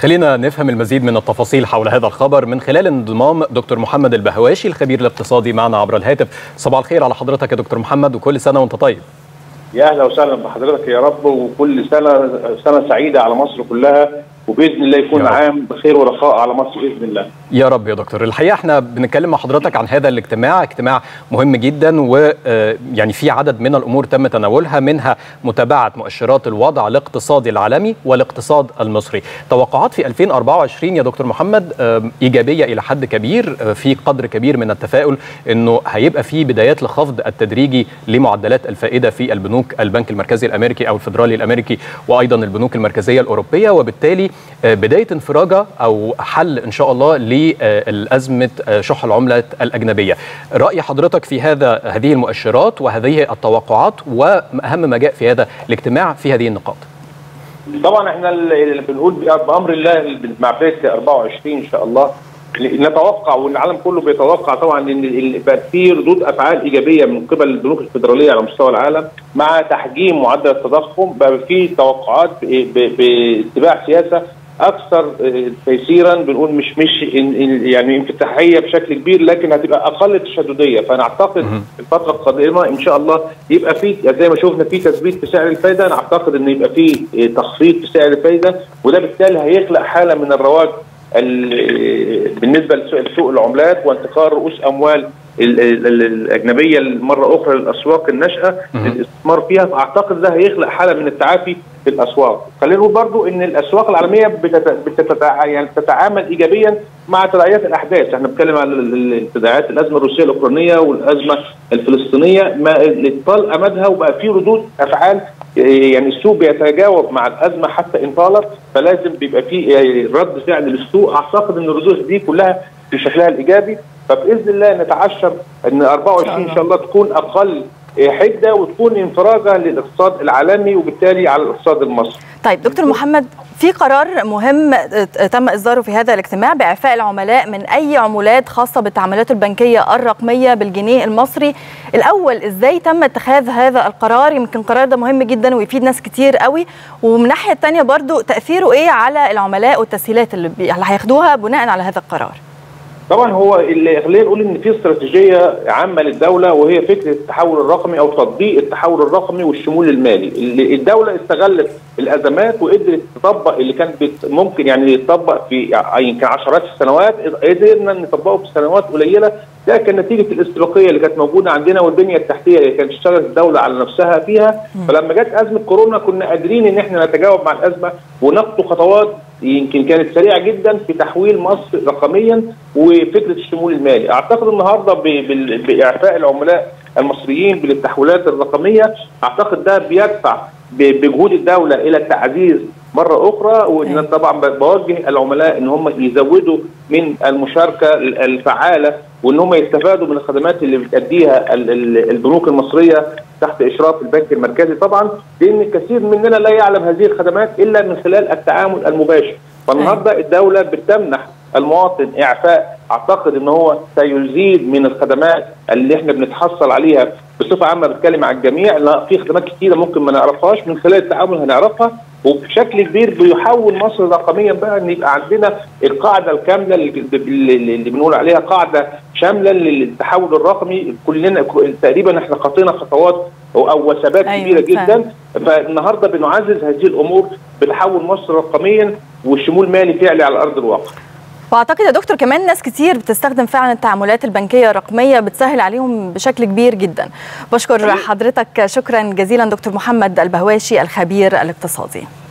خلينا نفهم المزيد من التفاصيل حول هذا الخبر من خلال انضمام دكتور محمد البهواشي الخبير الاقتصادي معنا عبر الهاتف صباح الخير على حضرتك يا دكتور محمد وكل سنه وانت طيب يا اهلا وسهلا بحضرتك يا رب وكل سنه سنه سعيده على مصر كلها وباذن الله يكون عام بخير ورخاء على مصر باذن الله. يا رب يا دكتور، الحقيقه احنا بنتكلم مع حضرتك عن هذا الاجتماع، اجتماع مهم جدا ويعني في عدد من الامور تم تناولها منها متابعه مؤشرات الوضع الاقتصادي العالمي والاقتصاد المصري. توقعات في 2024 يا دكتور محمد ايجابيه الى حد كبير، في قدر كبير من التفاؤل انه هيبقى في بدايات لخفض التدريجي لمعدلات الفائده في البنوك البنك المركزي الامريكي او الفدرالي الامريكي وايضا البنوك المركزيه الاوروبيه وبالتالي بدايه انفراجه او حل ان شاء الله لازمه شح العمله الاجنبيه. راي حضرتك في هذا هذه المؤشرات وهذه التوقعات واهم ما جاء في هذا الاجتماع في هذه النقاط. طبعا احنا اللي بنقول بامر الله مع بدايه 24 ان شاء الله نتوقع والعالم كله بيتوقع طبعا ان بقى في ردود افعال ايجابيه من قبل البنوك الفدراليه على مستوى العالم مع تحجيم معدل التضخم بقى في توقعات باتباع سياسه اكثر تيسيرا بنقول مش مش يعني انفتاحيه بشكل كبير لكن هتبقى اقل تشدديه فانا اعتقد الفتره القادمه ان شاء الله يبقى في زي ما شفنا في تثبيت في سعر الفائده انا اعتقد ان يبقى في تخفيض في سعر الفائده وده بالتالي هيخلق حاله من الرواج بالنسبه لسوق العملات وانتقال رؤوس اموال الاجنبيه مره اخرى للاسواق الناشئه للاستثمار فيها فاعتقد ده هيخلق حاله من التعافي في الاسواق. خلينا نقول برضو ان الاسواق العالميه بتتع... يعني تتعامل ايجابيا مع تداعيات الاحداث، احنا بنتكلم عن تداعيات الازمه الروسيه الاوكرانيه والازمه الفلسطينيه ما طال امدها وبقى في ردود افعال يعني السوق بيتجاوب مع الازمه حتى ان طالت فلازم بيبقى في رد فعل للسوق اعتقد ان الردود دي كلها في شكلها الايجابي فباذن الله نتعشم ان 24 ان شاء الله تكون اقل حده وتكون انفراجه للاقتصاد العالمي وبالتالي على الاقتصاد المصري. طيب دكتور محمد في قرار مهم تم اصداره في هذا الاجتماع باعفاء العملاء من اي عمولات خاصه بالتعاملات البنكيه الرقميه بالجنيه المصري الاول ازاي تم اتخاذ هذا القرار يمكن القرار ده مهم جدا ويفيد ناس كتير قوي ومن الناحيه الثانيه برضو تاثيره ايه على العملاء والتسهيلات اللي هياخدوها بناء على هذا القرار طبعا هو اللي خلينا نقول ان في استراتيجيه عامه للدوله وهي فكره التحول الرقمي او تطبيق التحول الرقمي والشمول المالي اللي الدوله استغلت الازمات وقدرت تطبق اللي كان ممكن يعني يتطبق في يمكن عشرات السنوات قدرنا نطبقه في سنوات قليله ده كان نتيجه الاستباقيه اللي كانت موجوده عندنا والبنيه التحتيه اللي كانت اشتغلت الدوله على نفسها فيها فلما جت ازمه كورونا كنا قادرين ان احنا نتجاوب مع الازمه ونخطو خطوات يمكن كانت سريعه جدا في تحويل مصر رقميا وفكره الشمول المالي، اعتقد النهارده باعفاء العملاء المصريين بالتحويلات الرقميه اعتقد ده بيدفع بجهود الدوله الى التعزيز مره اخرى وان طبعا بوجه العملاء ان هم يزودوا من المشاركه الفعاله وان هم يستفادوا من الخدمات اللي بتاديها البنوك المصريه تحت اشراف البنك المركزي طبعا لان الكثير مننا لا يعلم هذه الخدمات الا من خلال التعامل المباشر فالنهارده الدوله بتمنح المواطن اعفاء اعتقد ان هو سيزيد من الخدمات اللي احنا بنتحصل عليها بصفه عامه بتكلم على الجميع لا في خدمات كثيره ممكن ما نعرفهاش من خلال التعامل هنعرفها وبشكل كبير بيحول مصر رقميا بقى ان يبقى عندنا القاعده الكامله اللي, اللي بنقول عليها قاعده شامله للتحول الرقمي كلنا تقريبا احنا خطينا خطوات او وثبات أيوة كبيره جدا فالنهارده بنعزز هذه الامور بتحول مصر رقميا والشمول مالي فعلي على ارض الواقع. واعتقد يا دكتور كمان ناس كتير بتستخدم فعلا التعاملات البنكيه الرقميه بتسهل عليهم بشكل كبير جدا. بشكر حضرتك شكرا جزيلا دكتور محمد البهواشي الخبير الاقتصادي.